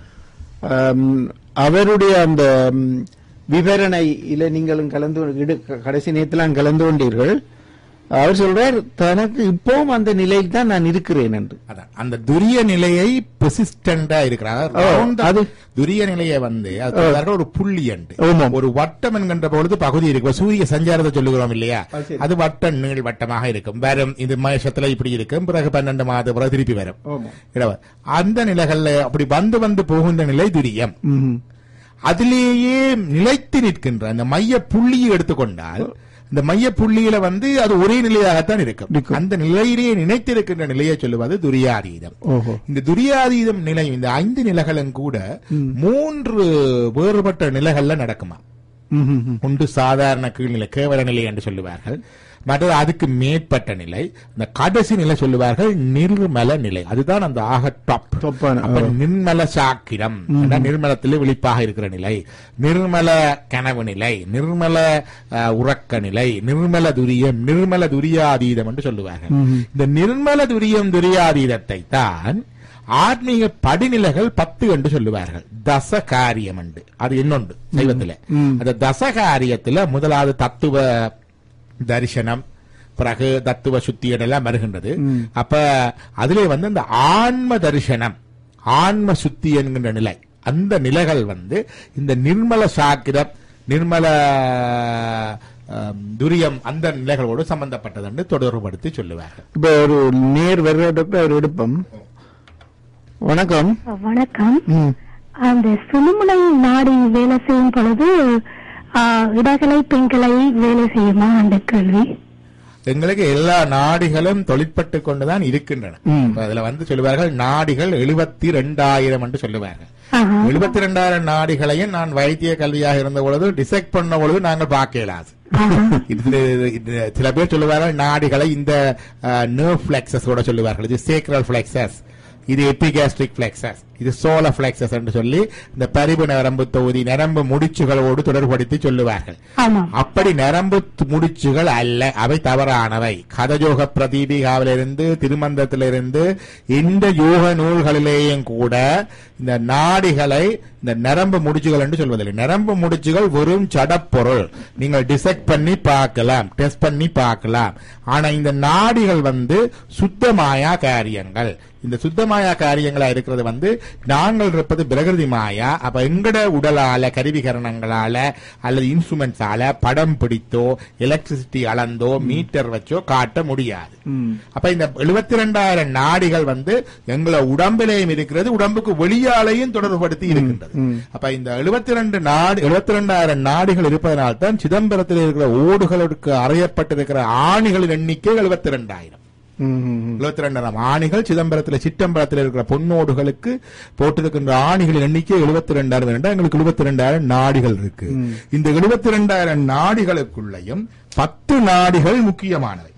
ஆம், அவருடைய அந்த ம், விவரணையில நீங்களும் கலந்து இடு- கடைசி நேரத்தில் கலந்து கொண்டீர்கள் அவர் சொல்றார் தனக்கு இப்பவும் அந்த நிலையில் தான் நான் இருக்கிறேன் என்று அதான் அந்த துரிய நிலையை பெர்சிஸ்டண்டா இருக்கிறார் ஓ, round அது- துரிய நிலையை வந்து அது சொல்வார்கள் ஒரு புள்ளி அண்டு ஆமாம். ஒரு வட்டம் என்கின்ற பொழுது பகுதி இருக்கு இப்ப சூரிய சஞ்சாரத்தை சொல்லுகிறோம் இல்லையா அது சரி. அது வட்டம் நீள் வட்டமாக இருக்கும் வரும் இது மேஷத்துல இப்படி இருக்கும் பிறகு பன்னெண்டு மாத பிறகு திருப்பி வரும் ஆமாம். இடவ. அந்த நிலைகள்ல அப்படி வந்து வந்து போகின்ற நிலை துரியம் ம்ஹும். அதிலேயே நிலைத்து நிற்கின்ற அந்த மைய புள்ளியை எடுத்துக்கொண்டால் இந்த மைய புள்ளியில வந்து அது ஒரே நிலையாகத்தான் இருக்கும் இருக்கும். அந்த நிலையிலேயே நினைத்திருக்கின்ற நிலையை சொல்லுவது துரியாதீதம் ஓஹோ இந்த துரியாதீதம் நிலை இந்த ஐந்து நிலைகளும் கூட மூன்று வேறுபட்ட நிலைகள்ல நடக்குமா ம்ஹும். ஒன்று சாதாரண கீழ்நிலை கேவல நிலை என்று சொல்லுவார்கள் மற்றது அதுக்கு மேற்பட்ட நிலை இந்த கடைசி நிலை சொல்லுவார்கள் நிர்மல நிலை அதுதான் அந்த ஆக டாப் தொப்பான, அப்ப ஆ. நிர்மல சாக்கிரம் அதான் நிர்மலத்திலே விழிப்பாக இருக்கிற நிலை நிர்மல கனவு நிலை நிர்மல அஹ், உறக்க நிலை நிர்மல துரியம் நிர்மல துரியாதீதம் என்று சொல்லுவார்கள் இந்த நிர்மல துரியம் துரியாதீதத்தை தான் ஆத்மீக படிநிலைகள் பத்து என்று சொல்லுவார்கள் தச காரியம் என்று அது இன்னொன்று சைவத்துல அந்த தச காரியத்துல முதலாவது தத்துவ தரிசனம் பிறகு தத்துவ சுத்தி எல்லாம் வருகின்றது அப்ப அதிலே வந்து அந்த ஆன்ம தரிசனம் ஆன்ம சுத்தி என்கின்ற நிலை அந்த நிலைகள் வந்து இந்த நிர்மல சாக்கிரம் நிர்மல ஆம், துரியம் அந்த நிலைகளோடு சம்பந்தப்பட்டது என்று தொடர்புபடுத்தி சொல்லுவார்கள் இப்ப ஒரு நேர் வர்ற டாக்டர் அவர் எடுப்போம் வணக்கம் வணக்கம் ம். அந்த சுழுமுனை நாடி வேலை செய்யும் பொழுது ஆ, இடகலை பெண்களை வேலை செய்யுமா அந்த கேள்வி எங்களுக்கு எல்லா நாடிகளும் தொழிற்பட்டு கொண்டுதான் இருக்கின்றன இப்ப அதுல வந்து சொல்லுவார்கள் நாடிகள் எழுபத்தி ரெண்டாயிரம் என்று சொல்லுவார்கள் ஆஹா. எழுபத்தி ரெண்டாயிரம் நாடிகளையும் நான் வைத்திய கல்வியாக இருந்த பொழுது டிசெக்ட் பண்ண பொழுது நாங்கள் பார்க்க இயலாது ஆஹா. இது இது சில பேர் சொல்லுவார்கள் நாடிகளை இந்த நர்வ் பிளெக்சஸ் கூட சொல்லுவார்கள் இது சேக்ரல் பிளெக்சஸ் இது எபிகாஸ்ட்ரிக் பிளெக்சஸ் இது சோல பிளெக்சஸ் என்று சொல்லி இந்த பரிவு நரம்பு தொகுதி நரம்பு முடிச்சுகளோடு தொடர்படுத்தி சொல்லுவார்கள் ஆமாம் அப்படி நரம்பு து- முடிச்சுகள் அல்ல அவை தவறானவை கதயோக பிரதீபிகாவிலிருந்து திருமந்தத்திலிருந்து இந்த யோக நூல்களிலேயும் கூட இந்த நாடிகளை இந்த நரம்பு முடிச்சுகள் என்று சொல்வதில்லை நரம்பு முடிச்சுகள் வெறும் ஜடப்பொருள் நீங்கள் டிசெக்ட் பண்ணி பார்க்கலாம் டெஸ்ட் பண்ணி பார்க்கலாம் ஆனா இந்த நாடிகள் வந்து சுத்தமாயா காரியங்கள் இந்த சுத்தமாயா காரியங்களா இருக்கிறது வந்து நாங்கள் இருப்பது பிரகிருதி மாயா அப்ப எங்கட உடலால கருவிகரணங்களால அல்லது இன்ஸ்ட்ருமெண்ட்ஸால படம் பிடித்தோ எலக்ட்ரிசிட்டி அளந்தோ மீட்டர் வச்சோ காட்ட முடியாது அப்ப இந்த எழுபத்தி ரெண்டாயிரம் நாடிகள் வந்து எங்களை உடம்பிலேயும் இருக்கிறது உடம்புக்கு வெளியாலையும் தொடர்புபடுத்தி இருக்கின்றது அப்ப இந்த எழுபத்தி ரெண்டு நாடு எழுபத்தி ரெண்டாயிரம் நாடிகள் இருப்பதனால் தான் சிதம்பரத்தில் இருக்கிற ஓடுகளுக்கு அறையப்பட்டிருக்கிற ஆணிகளின் எண்ணிக்கை எழுபத்தி ரெண்டாயிரம் ம், ம், ம். எழுபத்தி ரெண்டாயிரம் ஆணிகள் சிதம்பரத்தில் சிற்றம்பலத்தில் இருக்கிற பொன்னோடுகளுக்கு போட்டிருக்கின்ற ஆணிகளின் எண்ணிக்கை எழுபத்தி ரெண்டாயிரம் என்றால் எங்களுக்கு எழுபத்தி ரெண்டாயிரம் நாடிகள் இருக்கு இந்த எழுபத்தி ரெண்டாயிரம் நாடிகளுக்குள்ளேயும் பத்து நாடிகள் முக்கியமானவை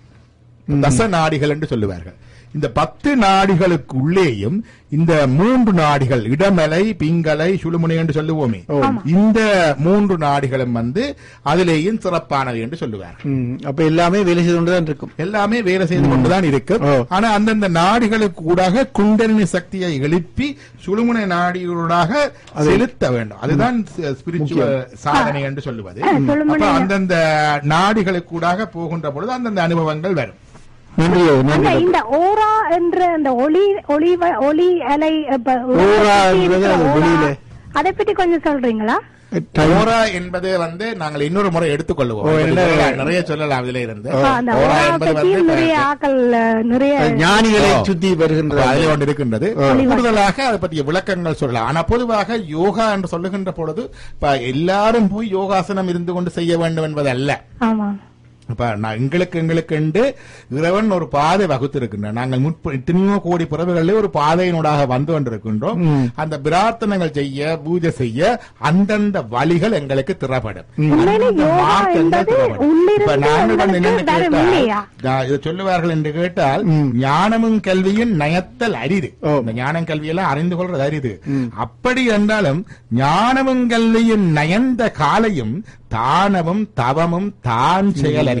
தச நாடிகள் என்று சொல்லுவார்கள் இந்த பத்து நாடிகளுக்கு உள்ளேயும் இந்த மூன்று நாடிகள் இடமலை பிங்கலை சுழுமுனை என்று சொல்லுவோமே இந்த மூன்று நாடிகளும் வந்து அதிலேயும் சிறப்பானவை என்று சொல்லுவார்கள் ம். அப்ப எல்லாமே வேலை செய்து கொண்டுதான் இருக்கும் எல்லாமே வேலை செய்து கொண்டுதான் இருக்கு ஓ. ஆனா அந்தந்த நாடிகளுக்கு ஊடாக குண்டலினி சக்தியை எழுப்பி சுழுமுனை நாடிகளூடாக செலுத்த வேண்டும் அதுதான் ஸ்பிரிச்சுவல் சாதனை என்று சொல்லுவது சுழுமுனை- அப்ப அந்தந்த நாடிகளுக்கு ஊடாக போகின்ற பொழுது அந்தந்த அனுபவங்கள் வரும் நன்றி நன்றி அந்த டாக்டர். இந்த ஓரா என்ற அந்த ஒளி ஒளி வ- ஒளி அலை இப்ப ஓரா என்றது அது ஓரா, வெளியில. அதை பத்தி கொஞ்சம் சொல்றீங்களா டைம் ஓரா என்பது வந்து நாங்கள் இன்னொரு முறை எடுத்துக்கொள்வோம் ஓ, இப்படி என்ன- சொல்லலாம், நிறைய சொல்லலாம் இதுல இருந்து ஆ, அந்த ஓரா ஓரா என்பது பத்தி வந்து நிறைய ஆக்கள் அஹ், நிறைய ஞானிகளை ஓ. சுத்தி வருகின்ற அப்ப அதிலே ஒன்று இருக்கின்றது கூடுதலாக அதை பற்றிய விளக்கங்கள் சொல்லலாம் ஆனா பொதுவாக யோகா என்று சொல்லுகின்ற பொழுது இப்ப எல்லாரும் போய் யோகாசனம் இருந்து கொண்டு செய்ய வேண்டும் என்பது அல்ல ஆமா இப்ப நான் எங்களுக்கு எங்களுக்கு என்று இறைவன் ஒரு பாதை வகுத்திருக்கின்றான் நாங்கள் முற்ப எத்தனையோ கோடி பிறவுகளிலே ஒரு பாதையினூடாக வந்து கொண்டிருக்கின்றோம் அந்த பிரார்த்தனைகள் செய்ய பூஜை செய்ய அந்தந்த வழிகள் எங்களுக்கு திறப்படும் உண்மையிலே அந்தந்த யோகா மார்க்கங்கள் என்பது திறப்படும். உள்ளிருந்து இப்ப நாங்கள் வந்து உங்களுக்கு என்னன்னு வரும் கேட்டால், இல்லையா? நான் இதை சொல்லுவார்கள் என்று கேட்டால் ஞானமும் கல்வியும் நயத்தல் அரிது ஓ. இந்த ஞானம் கல்வியெல்லாம் அறிந்து கொள்றது அரிது அப்படி என்றாலும் ஞானமும் கல்வியும் நயந்த காலையும் தானமும் தவமும் தான் செயலறி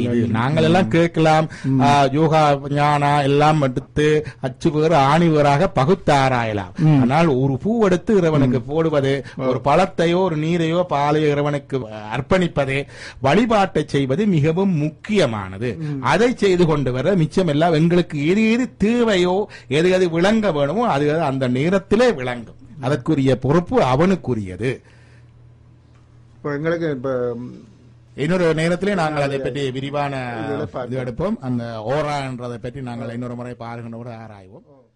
இது நாங்கள் எல்லாம் கேட்கலாம் ஆ, யோகா ஞானா எல்லாம் எடுத்து அச்சு வேறு ஆணி வேறாக பகுத்து ஆராயலாம் ஆனால் ஒரு பூ எடுத்து இறைவனுக்கு போடுவது ஒரு பழத்தையோ ஒரு நீரையோ பாலையோ இறைவனுக்கு அர்ப்பணிப்பதே வழிபாட்டை செய்வது மிகவும் முக்கியமானது அதை செய்து கொண்டு வர மிச்சம் எல்லாம் எங்களுக்கு எது எது தேவையோ எது எது விளங்க வேணுமோ அது அது அந்த நேரத்திலே விளங்கும் அதற்குரிய பொறுப்பு அவனுக்குரியது இப்ப எங்களுக்கு இப்ப இன்னொரு நேரத்திலே நாங்கள் அதை பற்றி விரிவான இதுல பார்க்கலாம். இது எடுப்போம் அந்த ஓரா என்றதை பற்றி நாங்கள் இன்னொரு முறை பாருகின்ற ஆராய்வோம்